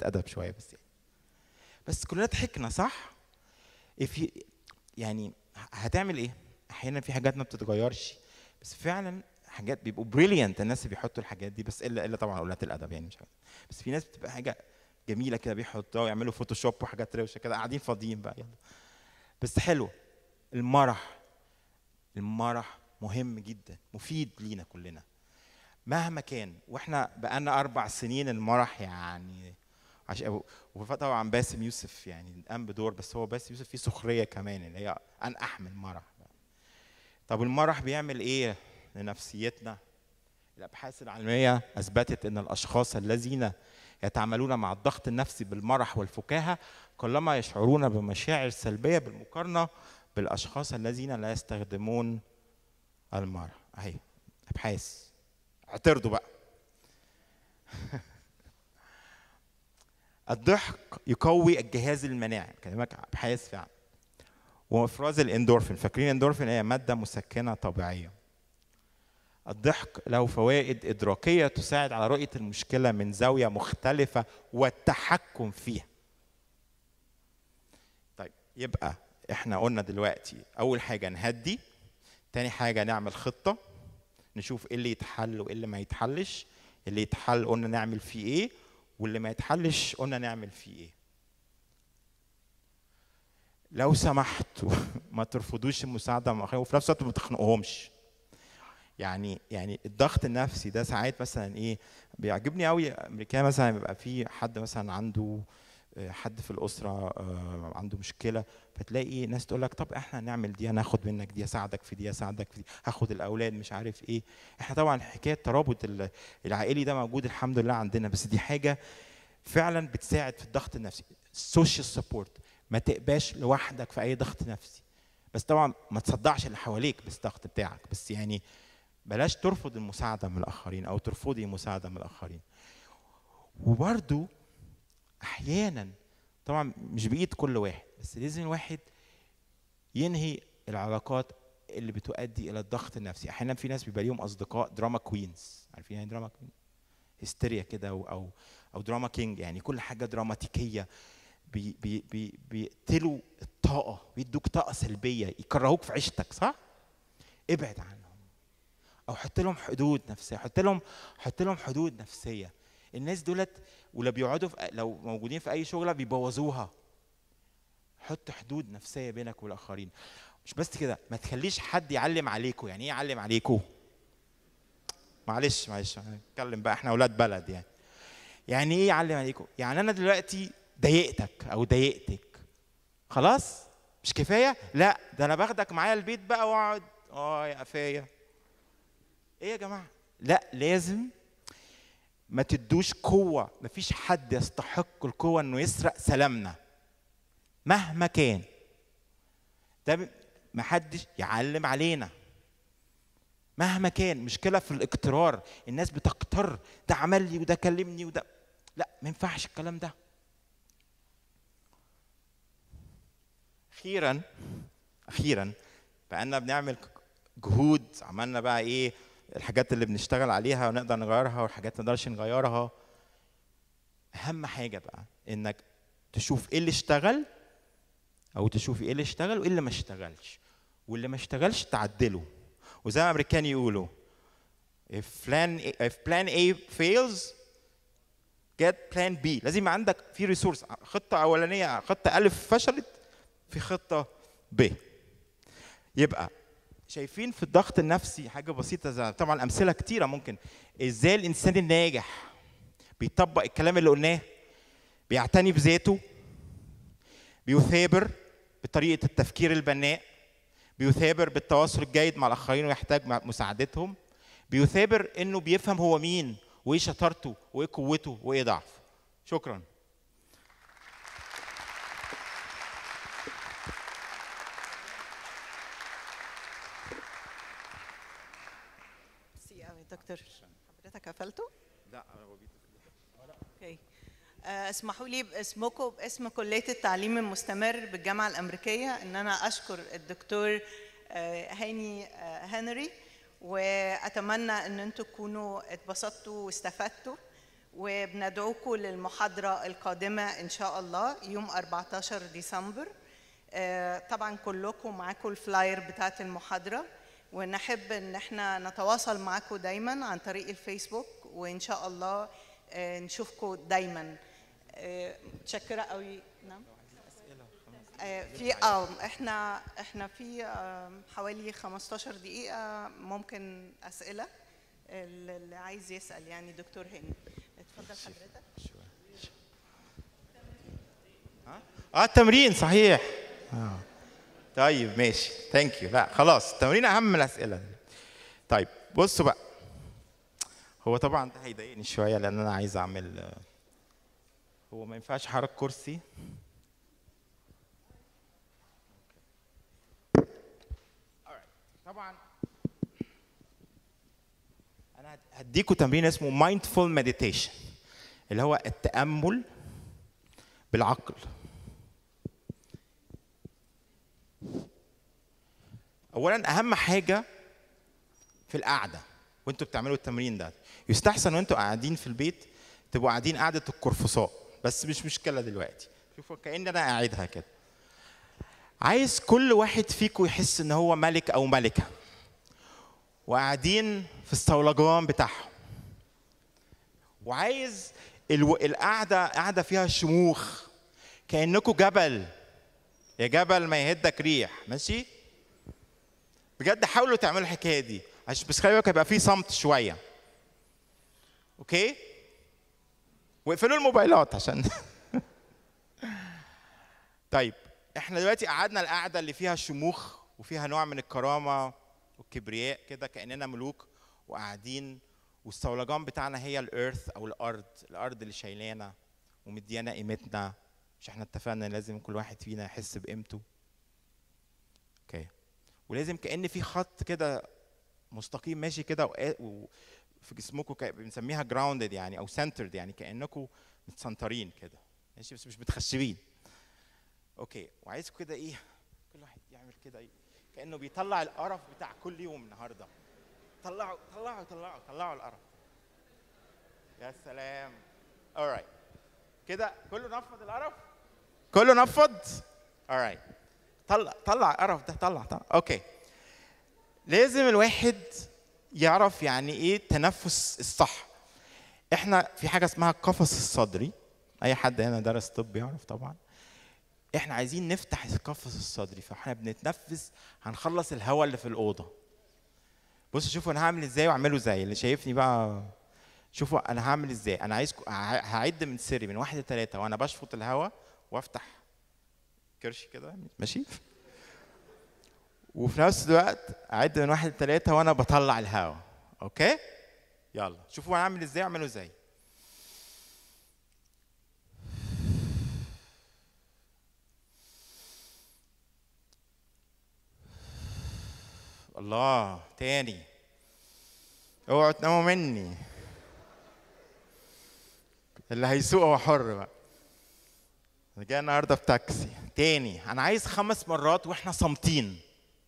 ادب شويه بس يعني بس كلنا ضحكنا صح؟ if you يعني هتعمل ايه؟ احيانا في حاجات ما بتتغيرش بس فعلا حاجات بيبقوا بريليانت الناس اللي بيحطوا الحاجات دي بس الا الا طبعا اولاد الادب يعني مش عارف. بس في ناس بتبقى حاجه جميله كده بيحطوها ويعملوا فوتوشوب وحاجات روشه كده قاعدين فاضيين بقى يلا بس حلو المرح المرح مهم جدا مفيد لينا كلنا مهما كان واحنا بقالنا اربع سنين المرح يعني عشان وطبعا باسم يوسف يعني قام بدور بس هو باسم يوسف فيه سخريه كمان اللي هي ان احمل مرح طب المرح بيعمل ايه لنفسيتنا الابحاث العلميه اثبتت ان الاشخاص الذين يتعاملون مع الضغط النفسي بالمرح والفكاهه كلما يشعرون بمشاعر سلبيه بالمقارنه بالاشخاص الذين لا يستخدمون المرح اهي ابحاث اعترضوا بقى الضحك يقوي الجهاز المناعي كلامك ابحاث فعلا وافراز الاندورفين فاكرين الاندورفين هي ماده مسكنه طبيعيه الضحك له فوائد ادراكيه تساعد على رؤيه المشكله من زاويه مختلفه والتحكم فيها طيب يبقى احنا قلنا دلوقتي اول حاجه نهدي تاني حاجه نعمل خطه نشوف ايه اللي يتحل وايه اللي ما يتحلش اللي يتحل قلنا نعمل فيه ايه واللي ما يتحلش قلنا نعمل فيه ايه لو سمحتوا ما ترفضوش المساعده من الاخرين وفي نفس الوقت ما تخنقوهمش يعني يعني الضغط النفسي ده ساعات مثلا ايه بيعجبني قوي امريكا مثلا بيبقى في حد مثلا عنده حد في الاسره عنده مشكله فتلاقي ناس تقول لك طب احنا هنعمل دي هناخد منك دي اساعدك في دي اساعدك في دي هاخد الاولاد مش عارف ايه احنا طبعا حكايه الترابط العائلي ده موجود الحمد لله عندنا بس دي حاجه فعلا بتساعد في الضغط النفسي السوشيال سبورت ما تبقاش لوحدك في اي ضغط نفسي بس طبعا ما تصدعش اللي حواليك بالضغط بتاعك بس يعني بلاش ترفض المساعده من الاخرين او ترفضي المساعده من الاخرين وبرده احيانا طبعا مش بايد كل واحد بس لازم الواحد ينهي العلاقات اللي بتؤدي الى الضغط النفسي احيانا في ناس بيبقى ليهم اصدقاء دراما كوينز عارفين يعني دراما كوين هستيريا كده او او او دراما كينج يعني كل حاجه دراماتيكيه بي بي بي بيقتلوا الطاقه بيدوك طاقه سلبيه يكرهوك في عيشتك صح ابعد عنهم او حط لهم حدود نفسيه حط لهم حط لهم حدود نفسيه الناس دولت ولا بيقعدوا في لو موجودين في اي شغله بيبوظوها حط حدود نفسيه بينك والاخرين مش بس كده ما تخليش حد يعلم عليكم يعني ايه يعلم عليكم معلش معلش نتكلم بقى احنا اولاد بلد يعني يعني ايه يعلم عليكم يعني انا دلوقتي ضايقتك او ضايقتك خلاص مش كفايه لا ده انا باخدك معايا البيت بقى واقعد اه يا قفايه ايه يا جماعه لا لازم ما تدوش قوه مفيش حد يستحق القوه انه يسرق سلامنا مهما كان ده ما حدش يعلم علينا مهما كان مشكله في الاقترار الناس بتقتر ده عمل لي وده كلمني وده لا ما ينفعش الكلام ده اخيرا اخيرا بقالنا بنعمل جهود عملنا بقى ايه الحاجات اللي بنشتغل عليها ونقدر نغيرها والحاجات ما نقدرش نغيرها اهم حاجه بقى انك تشوف ايه اللي اشتغل او تشوف ايه اللي اشتغل وايه اللي ما اشتغلش واللي ما اشتغلش تعدله وزي ما الامريكان يقولوا if plan A, if plan A fails get plan B لازم يبقى عندك في ريسورس خطه اولانيه خطه الف فشلت في خطه ب يبقى شايفين في الضغط النفسي حاجه بسيطه زي طبعا امثله كتيره ممكن ازاي الانسان الناجح بيطبق الكلام اللي قلناه بيعتني بذاته بيثابر بطريقه التفكير البناء بيثابر بالتواصل الجيد مع الاخرين ويحتاج مساعدتهم بيثابر انه بيفهم هو مين وايه شطارته وايه قوته وايه ضعفه شكرا ميرسي قوي دكتور حضرتك قفلته؟ لا اوكي آه، اسمحوا لي باسمكم باسم كليه التعليم المستمر بالجامعه الامريكيه ان انا اشكر الدكتور آه، هاني آه، هنري واتمنى ان انتم تكونوا اتبسطتوا واستفدتوا وبندعوكم للمحاضرة القادمة إن شاء الله يوم 14 ديسمبر آه، طبعا كلكم معاكم الفلاير بتاعت المحاضرة ونحب ان احنا نتواصل معاكم دايما عن طريق الفيسبوك وان شاء الله آه، نشوفكم دايما آه، متشكرة قوي نعم آه، في اه احنا احنا في آه، حوالي 15 دقيقة ممكن أسئلة اللي عايز يسأل يعني دكتور هاني اتفضل حضرتك اه التمرين صحيح آه. طيب ماشي ثانك يو لا خلاص التمرين اهم من الاسئله طيب بصوا بقى هو طبعا ده هيضايقني شويه لان انا عايز اعمل آه، هو ما ينفعش احرك كرسي Alright. طبعا انا هديكوا تمرين اسمه مايندفول مديتيشن اللي هو التامل بالعقل اولا اهم حاجه في القعده وانتوا بتعملوا التمرين ده يستحسن وانتوا قاعدين في البيت تبقوا قاعدين قعده القرفصاء بس مش مشكله دلوقتي شوفوا كأن انا قاعدها كده عايز كل واحد فيكم يحس ان هو ملك او ملكه وقاعدين في الصولجان بتاعهم وعايز الو... القعده قاعده فيها شموخ كانكم جبل يا جبل ما يهدك ريح ماشي بجد حاولوا تعملوا الحكايه دي عشان بس خلي بالك هيبقى في صمت شويه اوكي واقفلوا الموبايلات عشان طيب احنا دلوقتي قعدنا القعده اللي فيها شموخ وفيها نوع من الكرامه والكبرياء كده كاننا ملوك وقاعدين والصولجان بتاعنا هي الارث او الارض الارض اللي شايلانا ومديانا قيمتنا مش احنا اتفقنا ان لازم كل واحد فينا يحس بقيمته اوكي ولازم كان في خط كده مستقيم ماشي كده وقا- و- في جسمكم كا- بنسميها جراوندد يعني او سنترد يعني كانكم متسنترين كده ماشي بس مش متخشبين اوكي وعايزكم كده ايه كل واحد يعمل كده ايه كانه بيطلع القرف بتاع كل يوم النهارده طلعوا طلعوا طلعوا طلعوا القرف يا سلام alright كده كله نفض القرف كله نفض alright طلع طلع القرف ده طلع طلع اوكي لازم الواحد يعرف يعني ايه التنفس الصح احنا في حاجه اسمها القفص الصدري اي حد هنا درس طب يعرف طبعا احنا عايزين نفتح القفص الصدري فاحنا بنتنفس هنخلص الهواء اللي في الاوضه بصوا شوفوا انا هعمل ازاي واعمله زي اللي شايفني بقى شوفوا انا هعمل ازاي انا عايزكم ه- هعد من سري من واحد لثلاثه وانا بشفط الهواء وافتح كرش كده ماشي وفي نفس الوقت اعد من واحد لثلاثه وانا بطلع الهواء اوكي يلا شوفوا انا هعمل ازاي واعمله ازاي الله تاني اوعوا تناموا مني اللي هيسوق هو حر بقى انا جاي النهارده في تاكسي تاني انا عايز خمس مرات واحنا صامتين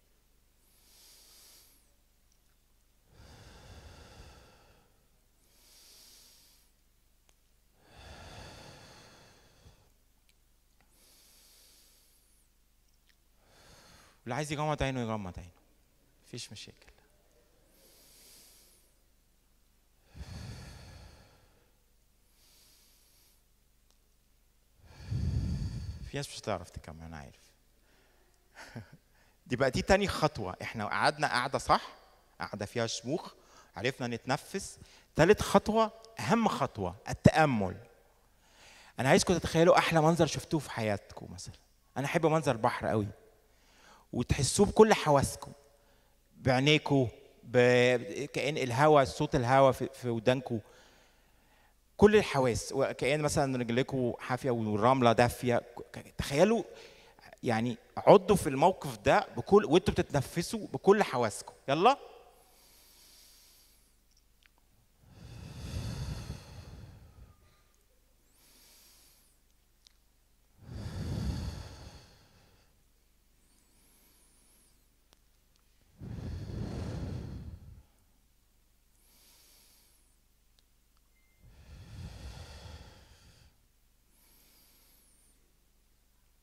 اللي عايز يغمض عينه يغمض عينه مفيش مشاكل في ناس مش هتعرف تكمل انا عارف دي بقى دي تاني خطوة احنا قعدنا قعدة صح قعدة فيها شموخ عرفنا نتنفس تالت خطوة أهم خطوة التأمل أنا عايزكم تتخيلوا أحلى منظر شفتوه في حياتكم مثلا أنا أحب منظر البحر قوي وتحسوه بكل حواسكم بعينيكوا ب- كأن الهواء صوت الهواء في, في ودانكم كل الحواس وكأن مثلا رجليكوا حافية والرملة دافية ك- تخيلوا يعني عضوا في الموقف ده بكل وانتوا بتتنفسوا بكل حواسكم يلا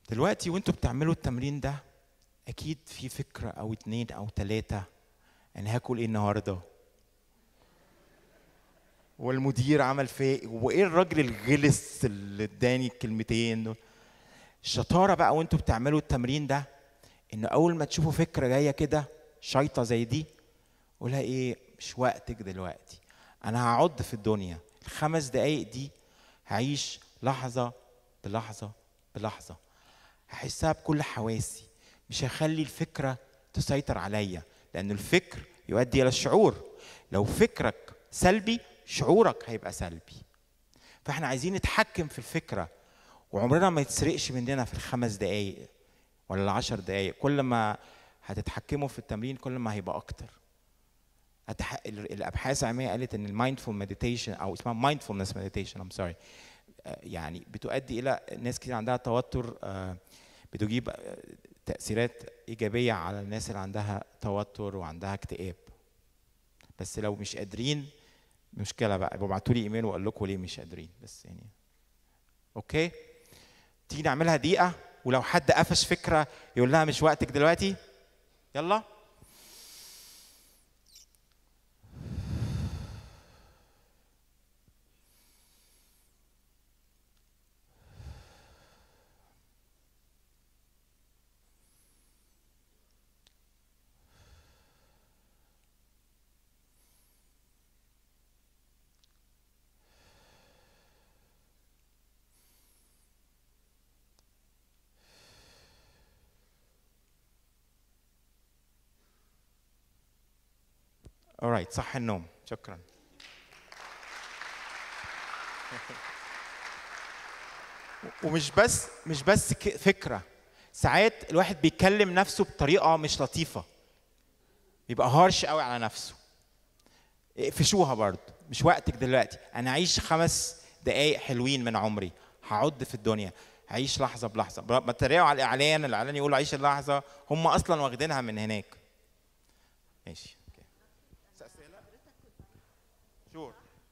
دلوقتي وانتوا بتعملوا التمرين ده اكيد في فكره او اتنين او تلاته انا هاكل ايه النهارده والمدير عمل فيا وايه الراجل الغلس اللي اداني الكلمتين دول الشطاره بقى وانتوا بتعملوا التمرين ده ان اول ما تشوفوا فكره جايه كده شايطه زي دي قولها ايه مش وقتك دلوقتي انا هقعد في الدنيا الخمس دقايق دي هعيش لحظه بلحظه بلحظه هحسها بكل حواسي مش هخلي الفكره تسيطر عليا لان الفكر يؤدي الى الشعور لو فكرك سلبي شعورك هيبقى سلبي فاحنا عايزين نتحكم في الفكره وعمرنا ما يتسرقش مننا في الخمس دقايق ولا العشر دقايق كل ما هتتحكموا في التمرين كل ما هيبقى اكتر أتح... الابحاث العلميه قالت ان المايندفول مديتيشن او اسمها مايندفولنس مديتيشن ام سوري يعني بتؤدي الى ناس كتير عندها توتر آه، بتجيب آه، تاثيرات ايجابيه على الناس اللي عندها توتر وعندها اكتئاب بس لو مش قادرين مشكله بقى ابعتوا لي ايميل واقول لكم ليه مش قادرين بس يعني اوكي تيجي نعملها دقيقه ولو حد قفش فكره يقول لها مش وقتك دلوقتي يلا alright صح النوم شكرا ومش بس مش بس ك- فكره ساعات الواحد بيكلم نفسه بطريقه مش لطيفه يبقى هارش قوي على نفسه اقفشوها برضه مش وقتك دلوقتي انا اعيش خمس دقايق حلوين من عمري هعد في الدنيا هعيش لحظه بلحظه ما تريقوا على الاعلان الاعلان يقول عيش اللحظه هم اصلا واخدينها من هناك ماشي اوكي اسئله شور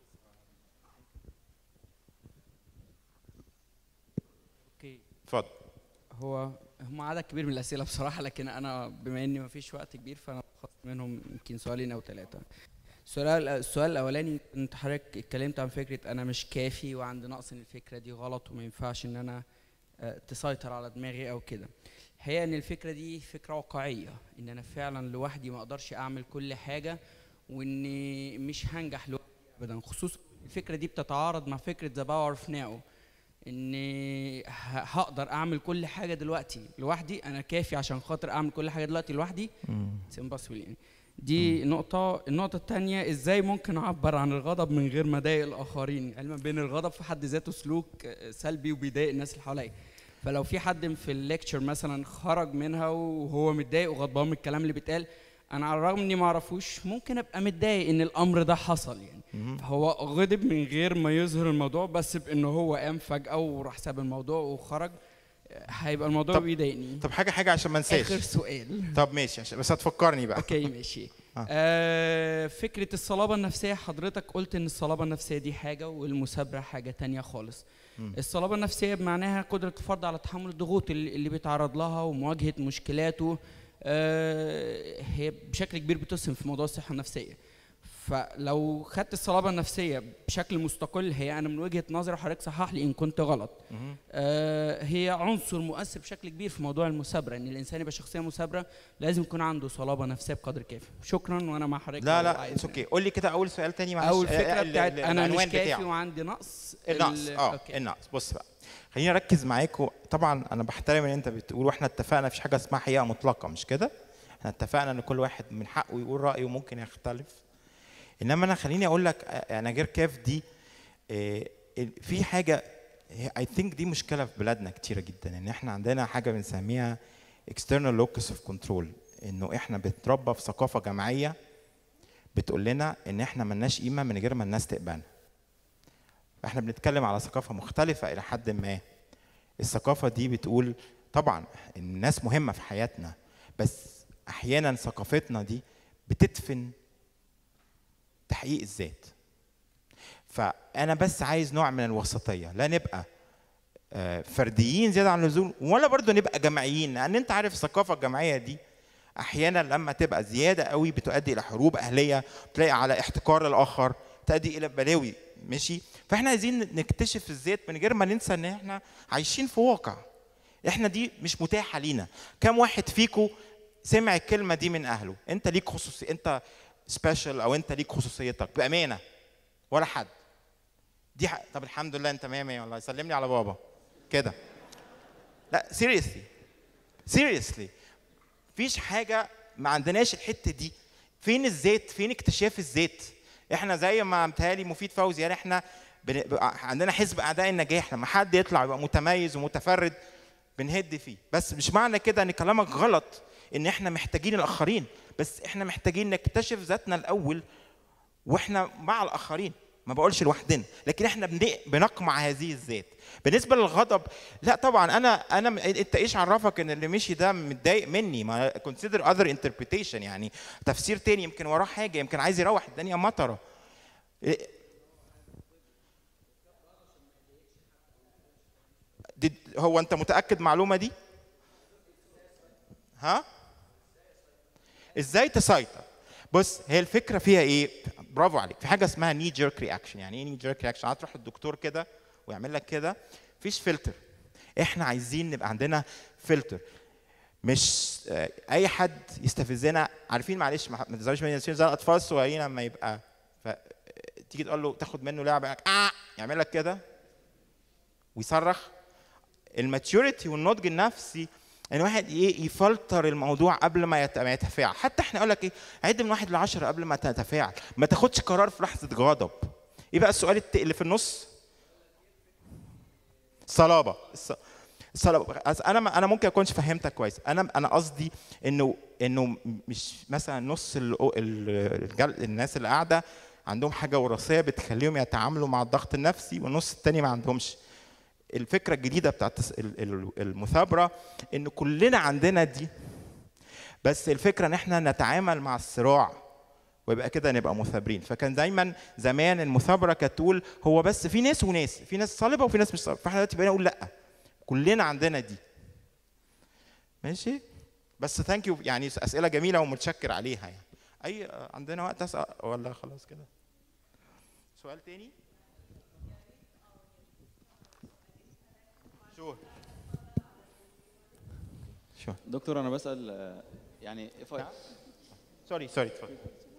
اوكي اتفضل هو هم عدد كبير من الاسئله بصراحه لكن انا بما اني ما فيش وقت كبير فانا بخصص منهم يمكن سؤالين او ثلاثه السؤال السؤال الاولاني انت حضرتك اتكلمت عن فكره انا مش كافي وعندي نقص ان الفكره دي غلط وما ينفعش ان انا آه، تسيطر على دماغي او كده هي ان الفكره دي فكره واقعيه ان انا فعلا لوحدي ما اقدرش اعمل كل حاجه واني مش هنجح لوحدي ابدا خصوصا الفكره دي بتتعارض مع فكره ذا باور اوف ناو اني ه- هقدر اعمل كل حاجه دلوقتي لوحدي انا كافي عشان خاطر اعمل كل حاجه دلوقتي لوحدي It's impossible يعني دي نقطة، النقطة التانية ازاي ممكن اعبر عن الغضب من غير ما اضايق الاخرين، علما بين الغضب في حد ذاته سلوك آه، سلبي وبيضايق الناس اللي حواليا. فلو في حد في الليكتشر مثلا خرج منها وهو متضايق وغضبان من الكلام اللي بيتقال انا على الرغم اني ما اعرفوش ممكن ابقى متضايق ان الامر ده حصل يعني هو غضب من غير ما يظهر الموضوع بس بانه هو قام فجأة وراح ساب الموضوع وخرج آه، هيبقى الموضوع طب- بيضايقني. طب حاجه حاجه عشان ما اخر انساش سؤال طب ماشي عشان بس هتفكرني بقى اوكي ماشي آه. آه فكره الصلابه النفسيه حضرتك قلت ان الصلابه النفسيه دي حاجه والمثابره حاجه تانية خالص مم. الصلابه النفسيه بمعناها قدره الفرد على تحمل الضغوط اللي اللي بيتعرض لها ومواجهه مشكلاته آه هي بشكل كبير بتسهم في موضوع الصحه النفسيه فلو خدت الصلابه النفسيه بشكل مستقل هي انا من وجهه نظري حضرتك صحح لي ان كنت غلط مهم. آه، هي عنصر مؤثر بشكل كبير في موضوع المثابره ان الانسان يبقى شخصيه مثابره لازم يكون عنده صلابه نفسيه بقدر كافي شكرا وانا مع حضرتك لا لو لا عايز اتس اوكي قول لي كده اول سؤال تاني معلش اول آه، فكره ال- بتاعت ال- انا مش العنوان كافي بتاعه. وعندي نقص النقص ال- اه أوكي. النقص بص بقى خليني اركز معاكم طبعا انا بحترم ان انت بتقول واحنا اتفقنا مفيش حاجه اسمها حقيقه مطلقه مش كده احنا اتفقنا ان كل واحد من حقه يقول رايه ممكن يختلف انما انا خليني اقول لك آه، انا غير كاف دي آه، ال- في حاجه اي ثينك دي مشكله في بلادنا كتيره جدا ان احنا عندنا حاجه بنسميها external locus of control انه احنا بنتربى في ثقافه جماعيه بتقول لنا ان احنا ملناش قيمه من غير ما الناس تقبلنا احنا بنتكلم على ثقافه مختلفه الى حد ما الثقافه دي بتقول طبعا الناس مهمه في حياتنا بس احيانا ثقافتنا دي بتدفن تحقيق الذات فانا بس عايز نوع من الوسطيه لا نبقى آه، فرديين زياده عن اللزوم ولا برضو نبقى جماعيين لان انت عارف الثقافه الجماعيه دي احيانا لما تبقى زياده قوي بتؤدي الى حروب اهليه تلاقي على احتكار الاخر تؤدي الى بلاوي ماشي فاحنا عايزين نكتشف الذات من غير ما ننسى ان احنا عايشين في واقع احنا دي مش متاحه لينا كم واحد فيكم سمع الكلمه دي من اهله انت ليك خصوصي انت سبيشال او انت ليك خصوصيتك بامانه ولا حد دي حق. طب الحمد لله انت 100 100 والله سلمني على بابا كده لا سيريسلي سيريسلي مفيش حاجه ما عندناش الحته دي فين الذات فين اكتشاف الذات احنا زي ما متهيألي مفيد فوزي يعني احنا بن... عندنا حزب اعداء النجاح لما حد يطلع يبقى متميز ومتفرد بنهد فيه بس مش معنى كده ان كلامك غلط ان احنا محتاجين الاخرين بس احنا محتاجين نكتشف ذاتنا الاول واحنا مع الاخرين ما بقولش لوحدنا لكن احنا بن- بنقمع هذه الذات بالنسبه للغضب لا طبعا انا انا م- انت ايش عرفك ان اللي مشي ده متضايق مني ما كونسيدر اذر انتربريتيشن يعني تفسير تاني يمكن وراه حاجه يمكن عايز يروح الدنيا مطره إيه- دي هو انت متاكد معلومه دي ها ازاي تسيطر بص هي الفكره فيها ايه برافو عليك في حاجه اسمها ني جيرك رياكشن يعني ايه ني جيرك رياكشن هتروح للدكتور كده ويعمل لك كده مفيش فلتر احنا عايزين نبقى عندنا فلتر مش آه، اي حد يستفزنا عارفين معلش ما ما تزعلوش مني زي الاطفال الصغيرين لما يبقى ف... تيجي تقول له تاخد منه لعبه آه يعمل لك كده ويصرخ الماتيوريتي والنضج النفسي ان واحد ايه يفلتر الموضوع قبل ما يت- ما يتفاعل حتى احنا اقول لك ايه عد من واحد لعشرة قبل ما تتفاعل ما تاخدش قرار في لحظه غضب ايه بقى السؤال الت- اللي في النص صلابه الص- الصلابه أص- انا ما انا ممكن اكونش فهمتك كويس انا انا قصدي انه انه مش مثلا نص ال ال الجل- الناس اللي قاعده عندهم حاجه وراثيه بتخليهم يتعاملوا مع الضغط النفسي والنص التاني ما عندهمش الفكره الجديده بتاعت الس- ال- ال- المثابره ان كلنا عندنا دي بس الفكره ان احنا نتعامل مع الصراع ويبقى كده نبقى مثابرين فكان دايما زمان المثابره كانت تقول هو بس في ناس وناس في ناس صلبه وفي ناس مش صلبه فاحنا دلوقتي بقينا نقول لا كلنا عندنا دي ماشي بس ثانك يو يعني اسئله جميله ومتشكر عليها يعني اي عندنا وقت اسال ولا خلاص كده سؤال تاني شو شو دكتور انا بسال آه، يعني if I- نعم. سوري سوري اتفضل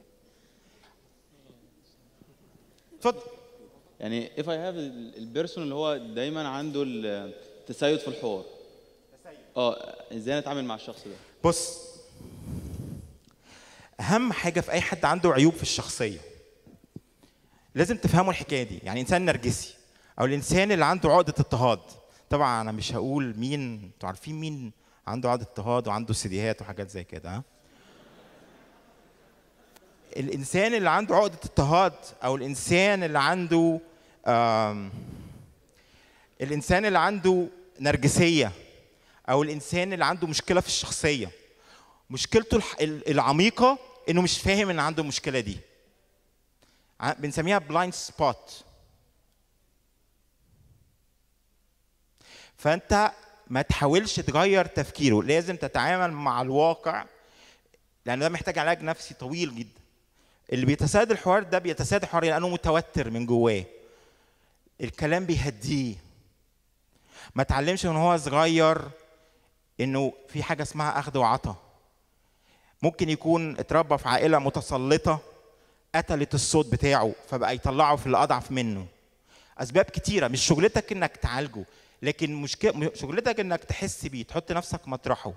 اتفضل يعني if I have ال- البيرسون اللي هو دايما عنده التسيد في الحوار اه ازاي نتعامل مع الشخص ده بص اهم حاجه في اي حد عنده عيوب في الشخصيه لازم تفهموا الحكايه دي يعني انسان نرجسي او الانسان اللي عنده عقده اضطهاد طبعا انا مش هقول مين انتوا عارفين مين عنده عقده اضطهاد وعنده سيديهات وحاجات زي كده ها الانسان اللي عنده عقده اضطهاد او الانسان اللي عنده آم، الانسان اللي عنده نرجسيه او الانسان اللي عنده مشكله في الشخصيه مشكلته الح- ال- العميقه انه مش فاهم ان عنده المشكله دي ع- بنسميها بلايند سبوت فانت ما تحاولش تغير تفكيره لازم تتعامل مع الواقع لان ده محتاج علاج نفسي طويل جدا اللي بيتساد الحوار ده بيتساد الحوار لانه متوتر من جواه الكلام بيهديه ما تعلمش من هو صغير انه في حاجه اسمها اخذ وعطاء ممكن يكون اتربى في عائله متسلطه قتلت الصوت بتاعه فبقى يطلعه في اللي اضعف منه اسباب كتيره مش شغلتك انك تعالجه لكن مشكله شغلتك انك تحس بيه تحط نفسك مطرحه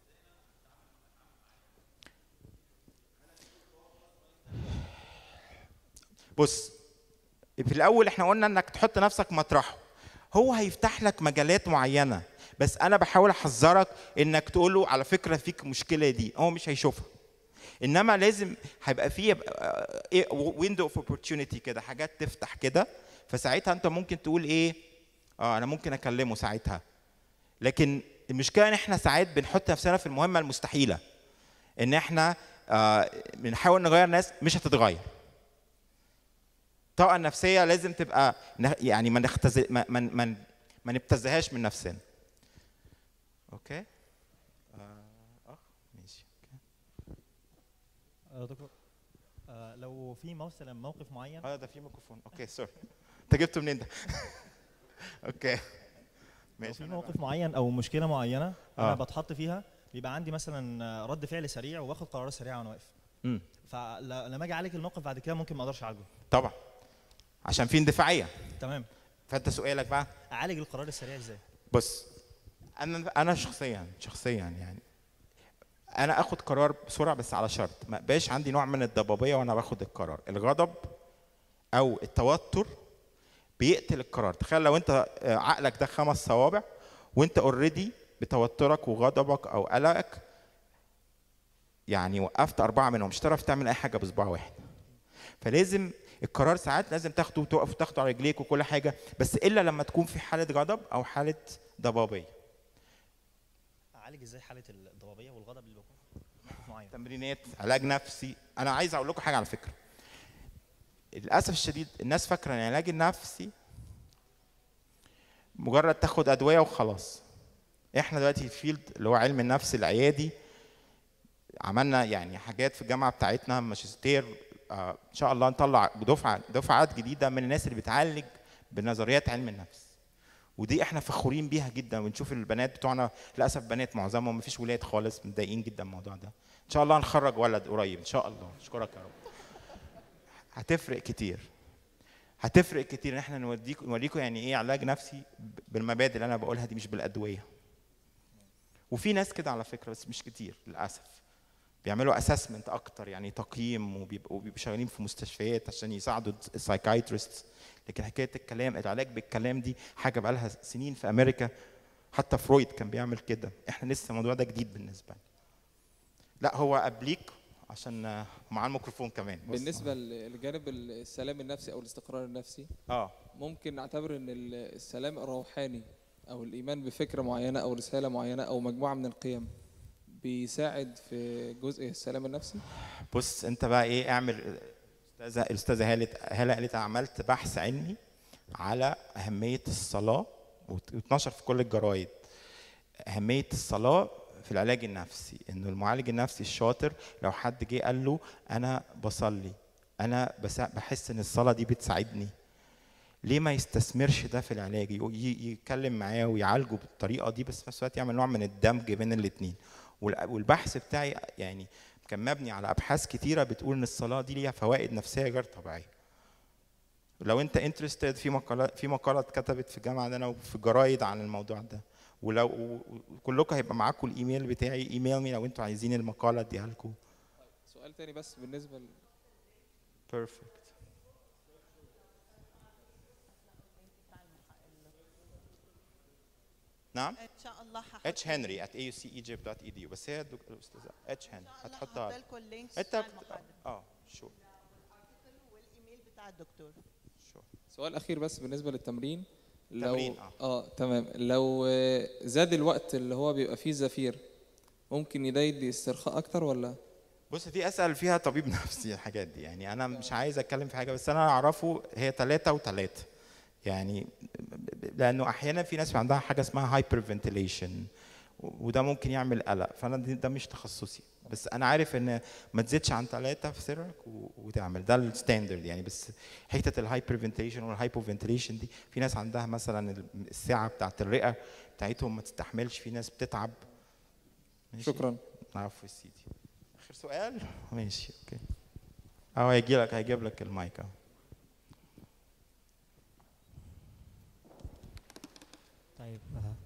بص في الاول احنا قلنا انك تحط نفسك مطرحه هو هيفتح لك مجالات معينه بس انا بحاول احذرك انك تقول له على فكره فيك المشكله دي هو مش هيشوفها انما لازم هيبقى فيه ويندو اوف اوبورتيونيتي كده حاجات تفتح كده فساعتها انت ممكن تقول ايه اه انا ممكن اكلمه ساعتها لكن المشكله ان احنا ساعات بنحط نفسنا في المهمه المستحيله ان احنا آه بنحاول نغير ناس مش هتتغير الطاقه النفسيه لازم تبقى ن- يعني ما نختزل ما ما ما ما نبتزهاش من نفسنا اوكي آه اخ ماشي اوكي آه، دكتور آه، لو في مثلا موقف معين اه ده في ميكروفون اوكي سوري انت جبته منين ده اوكي لو ماشي في أنا موقف معين او مشكله معينه انا آه. بتحط فيها بيبقى عندي مثلا آه، رد فعل سريع وباخد قرارات سريعه وانا واقف مم. فلما اجي اعالج الموقف بعد كده ممكن ما اقدرش اعالجه طبعا عشان في اندفاعيه تمام فانت سؤالك بقى اعالج القرار السريع ازاي بص انا انا شخصيا شخصيا يعني انا اخد قرار بسرعه بس على شرط ما بقاش عندي نوع من الضبابيه وانا باخد القرار الغضب او التوتر بيقتل القرار تخيل لو انت آه، عقلك ده خمس صوابع وانت اوريدي بتوترك وغضبك او قلقك يعني وقفت اربعه منهم مش هتعرف تعمل اي حاجه بصباع واحد فلازم القرار ساعات لازم تاخده وتقف وتاخده على رجليك وكل حاجه بس الا لما تكون في حاله غضب او حاله ضبابيه اعالج ازاي حاله الضبابيه والغضب اللي بكون في موقف معين تمرينات علاج نفسي انا عايز اقول لكم حاجه على فكره للاسف الشديد الناس فاكره ان العلاج النفسي مجرد تاخد ادويه وخلاص احنا دلوقتي في الفيلد اللي هو علم النفس العيادي عملنا يعني حاجات في الجامعه بتاعتنا ماجستير آه ان شاء الله نطلع دفعه دفعات جديده من الناس اللي بتعالج بنظريات علم النفس ودي احنا فخورين بيها جدا ونشوف البنات بتوعنا للاسف بنات معظمهم مفيش ولاد خالص متضايقين جدا من الموضوع ده ان شاء الله هنخرج ولد قريب ان شاء الله اشكرك يا رب هتفرق كتير هتفرق كتير ان احنا نوديكم نوريكم يعني ايه علاج نفسي ب- بالمبادئ اللي انا بقولها دي مش بالادويه وفي ناس كده على فكره بس مش كتير للاسف بيعملوا اسسمنت اكتر يعني تقييم وبيبقوا بيبقوا شغالين في مستشفيات عشان يساعدوا السايكايترست لكن حكايه الكلام العلاج بالكلام دي حاجه بقى لها سنين في امريكا حتى فرويد كان بيعمل كده احنا لسه الموضوع ده جديد بالنسبه لنا لا هو قبليك عشان آه، معاه الميكروفون كمان بص. بالنسبه ل- لجانب السلام النفسي او الاستقرار النفسي اه ممكن نعتبر ان ال- السلام الروحاني او الايمان بفكره معينه او رساله معينه او مجموعه من القيم بيساعد في جزء السلام النفسي بص انت بقى ايه اعمل الاستاذه الاستاذه هاله هاله قالت عملت بحث علمي على اهميه الصلاه وت- واتنشر في كل الجرايد اهميه الصلاه في العلاج النفسي انه المعالج النفسي الشاطر لو حد جه قال له انا بصلي انا بس بحس ان الصلاه دي بتساعدني ليه ما يستثمرش ده في العلاج يقو- ي- يتكلم معاه ويعالجه بالطريقه دي بس في نفس الوقت يعمل نوع من الدمج بين الاثنين والبحث بتاعي يعني كان مبني على ابحاث كتيره بتقول ان الصلاه دي ليها فوائد نفسيه غير طبيعيه لو انت انترستد في مقاله في مقاله اتكتبت في الجامعه عندنا وفي جرايد عن الموضوع ده ولو و- و- كلكم هيبقى معاكم الايميل بتاعي ايميل مي لو انتوا عايزين المقاله اديها لكم سؤال تاني بس بالنسبه ل... بيرفكت نعم ان شاء الله هحط اتش هنري at aucegypt.edu بس هي الدك- الاستاذه اتش هنري هتحطها هحط لكم اللينكس انت بتاع بت... المحاضره اه شو والايميل بتاع الدكتور شو سؤال اخير بس بالنسبه للتمرين لو تمرين، آه. اه تمام لو آه، زاد الوقت اللي هو بيبقى فيه زفير ممكن ده يدي استرخاء اكتر ولا بص دي اسال فيها طبيب نفسي الحاجات دي يعني انا مش عايز اتكلم في حاجه بس انا اعرفه هي ثلاثة وثلاثة يعني لانه احيانا في ناس عندها حاجه اسمها هايبر فنتيليشن وده ممكن يعمل قلق فانا دي- ده مش تخصصي بس انا عارف ان ما تزيدش عن ثلاثة في سرك و- وتعمل ده الستاندرد يعني بس حته الهايبر فنتيليشن والهايبو فنتيليشن دي في ناس عندها مثلا السعه بتاعت الرئه بتاعتهم ما تستحملش في ناس بتتعب ماشي؟ شكرا عفوا يا سيدي اخر سؤال ماشي اوكي اهو هيجي لك هيجيب لك المايك اهو طيب آه.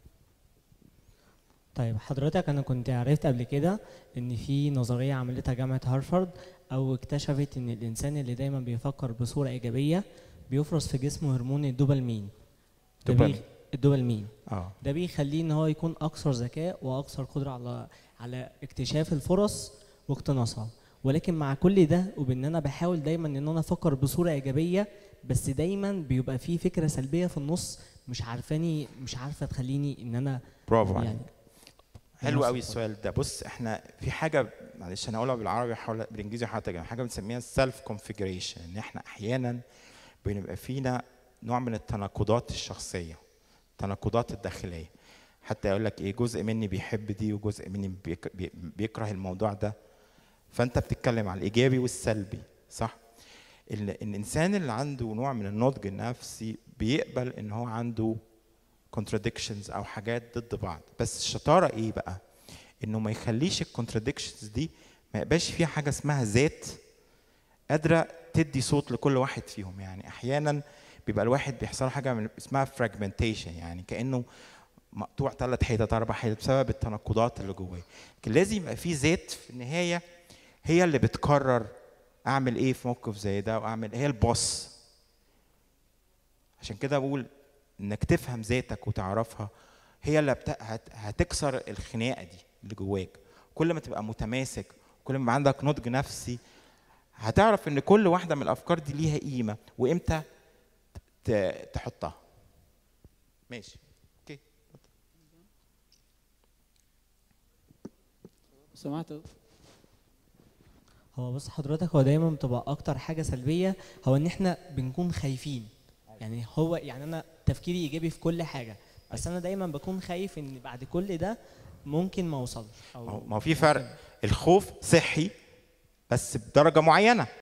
طيب حضرتك انا كنت عرفت قبل كده ان في نظريه عملتها جامعه هارفارد او اكتشفت ان الانسان اللي دايما بيفكر بصوره ايجابيه بيفرز في جسمه هرمون الدوبامين ده دوبامين. بيخ- الدوبامين اه ده بيخليه ان هو يكون اكثر ذكاء واكثر قدره على على اكتشاف الفرص واقتناصها ولكن مع كل ده وبان انا بحاول دايما ان انا افكر بصوره ايجابيه بس دايما بيبقى في فكره سلبيه في النص مش عارفاني مش عارفه تخليني ان انا برافو عليك يعني حلو نفس قوي الفرق. السؤال ده بص احنا في حاجه معلش انا هقولها بالعربي حاول بالانجليزي هحاول اترجمها حاجه بنسميها السيلف كونفيجريشن ان احنا احيانا بنبقى فينا نوع من التناقضات الشخصيه التناقضات الداخليه حتى يقول لك ايه جزء مني بيحب دي وجزء مني بيك- بي- بيكره الموضوع ده فانت بتتكلم على الايجابي والسلبي صح ال- الانسان اللي عنده نوع من النضج النفسي بيقبل ان هو عنده contradictions او حاجات ضد بعض بس الشطاره ايه بقى انه ما يخليش الكونتراديكشنز دي ما يبقاش فيها حاجه اسمها ذات قادره تدي صوت لكل واحد فيهم يعني احيانا بيبقى الواحد بيحصل له حاجه من اسمها fragmentation يعني كانه مقطوع ثلاث حتت اربع حتت بسبب التناقضات اللي جواه لكن لازم يبقى في ذات في النهايه هي اللي بتقرر اعمل ايه في موقف زي ده واعمل هي البوس عشان كده بقول انك تفهم ذاتك وتعرفها هي اللي بت... هت... هتكسر الخناقه دي اللي جواك كل ما تبقى متماسك كل ما يبقى عندك نضج نفسي هتعرف ان كل واحده من الافكار دي ليها قيمه وامتى ت... تحطها ماشي اوكي سمعت هو بص حضرتك هو دايما بتبقى اكتر حاجه سلبيه هو ان احنا بنكون خايفين يعني هو يعني انا تفكيري ايجابي في كل حاجه بس انا دايما بكون خايف ان بعد كل ده ممكن ما اوصلش ما هو- ما هو في فرق الخوف صحي بس بدرجه معينه